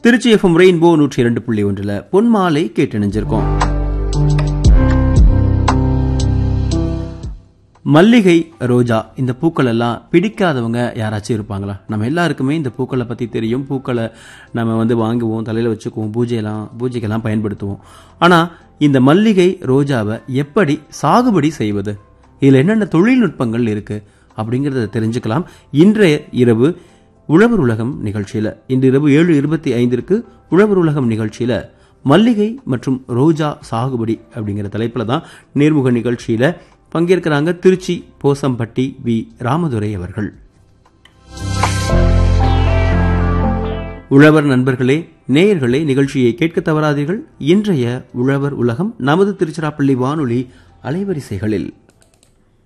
Trichy FM rainbow நூற்றி இரண்டு புள்ளி ஒன்றில் பொன்மாலை கேட்டு நினைஞ்சிருக்கோம் மல்லிகை ரோஜா இந்த பூக்கள் எல்லாம் பிடிக்காதவங்க யாராச்சும் இருப்பாங்களா நம்ம எல்லாருக்குமே இந்த பூக்களை பற்றி தெரியும் பூக்களை நம்ம வந்து வாங்குவோம் தலையில் வச்சுக்குவோம் பூஜையெல்லாம் பூஜைக்கெல்லாம் பயன்படுத்துவோம் ஆனால் இந்த மல்லிகை ரோஜாவை எப்படி சாகுபடி செய்வது இதில் என்னென்ன தொழில்நுட்பங்கள் இருக்கு அப்படிங்கிறத தெரிஞ்சுக்கலாம் இன்றைய இரவு உழவர் உலகம் நிகழ்ச்சியில் இன்று இரவு ஏழு இருபத்தி ஐந்திற்கு உழவர் உலகம் நிகழ்ச்சியில் மல்லிகை மற்றும் ரோஜா சாகுபடி அப்படிங்கிற தலைப்பில் தான் நேர்முக நிகழ்ச்சியில் பங்கேற்கிறாங்க திருச்சி போசம்பட்டி வி ராமதுரை அவர்கள் உழவர் நண்பர்களே நேயர்களே நிகழ்ச்சியை கேட்க தவறாதீர்கள் இன்றைய உழவர் உலகம் நமது திருச்சிராப்பள்ளி வானொலி அலைவரிசைகளில்